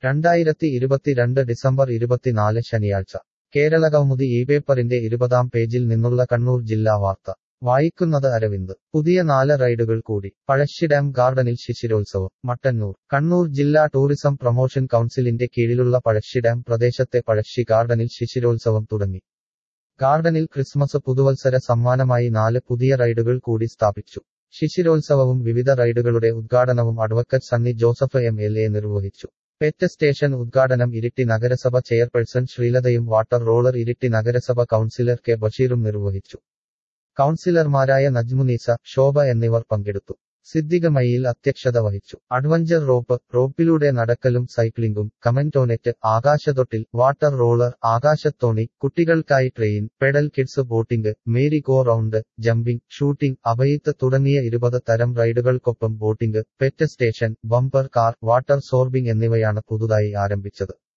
രണ്ടായിരത്തി ഇരുപത്തിരണ്ട് ഡിസംബർ ഇരുപത്തിനാല് ശനിയാഴ്ച കേരളകൗമുദി ഈ പേപ്പറിന്റെ ഇരുപതാം പേജിൽ നിന്നുള്ള കണ്ണൂർ ജില്ലാ വാർത്ത വായിക്കുന്നത് അരവിന്ദ് പുതിയ നാല് റൈഡുകൾ കൂടി പഴശ്ശി ഡാം ഗാർഡനിൽ ശിശിരോത്സവം മട്ടന്നൂർ കണ്ണൂർ ജില്ലാ ടൂറിസം പ്രൊമോഷൻ കൗൺസിലിന്റെ കീഴിലുള്ള പഴശ്ശി ഡാം പ്രദേശത്തെ പഴശ്ശി ഗാർഡനിൽ ശിശിരോത്സവം തുടങ്ങി ഗാർഡനിൽ ക്രിസ്മസ് പുതുവത്സര സമ്മാനമായി നാല് പുതിയ റൈഡുകൾ കൂടി സ്ഥാപിച്ചു ശിശിരോത്സവവും വിവിധ റൈഡുകളുടെ ഉദ്ഘാടനവും advocate Sunny Joseph M L A നിർവഹിച്ചു പെറ്റ് സ്റ്റേഷൻ ഉദ്ഘാടനം ഇരിട്ടി നഗരസഭ ചെയർപേഴ്സൺ ശ്രീലതയും വാട്ടർ റോളർ ഇരിട്ടി നഗരസഭ കൗൺസിലർ കെ ബഷീറും നിർവഹിച്ചു കൗൺസിലർമാരായ നജ്മുനീസ ശോഭ എന്നിവർ പങ്കെടുത്തു സിദ്ദിഖമയിൽ അധ്യക്ഷത വഹിച്ചു അഡ്വഞ്ചർ റോപ്പ് റോപ്പിലൂടെ നടക്കലും സൈക്ലിംഗും കമന്റോനെറ്റ് ആകാശത്തൊട്ടിൽ വാട്ടർ റോളർ ആകാശത്തോണി കുട്ടികൾക്കായി train pedal kids boating merry go round jumping shooting അഭയിത്ത് തുടങ്ങിയ ഇരുപത് തരം റൈഡുകൾക്കൊപ്പം boating pet station bumper car water zorbing എന്നിവയാണ് പുതുതായി ആരംഭിച്ചത്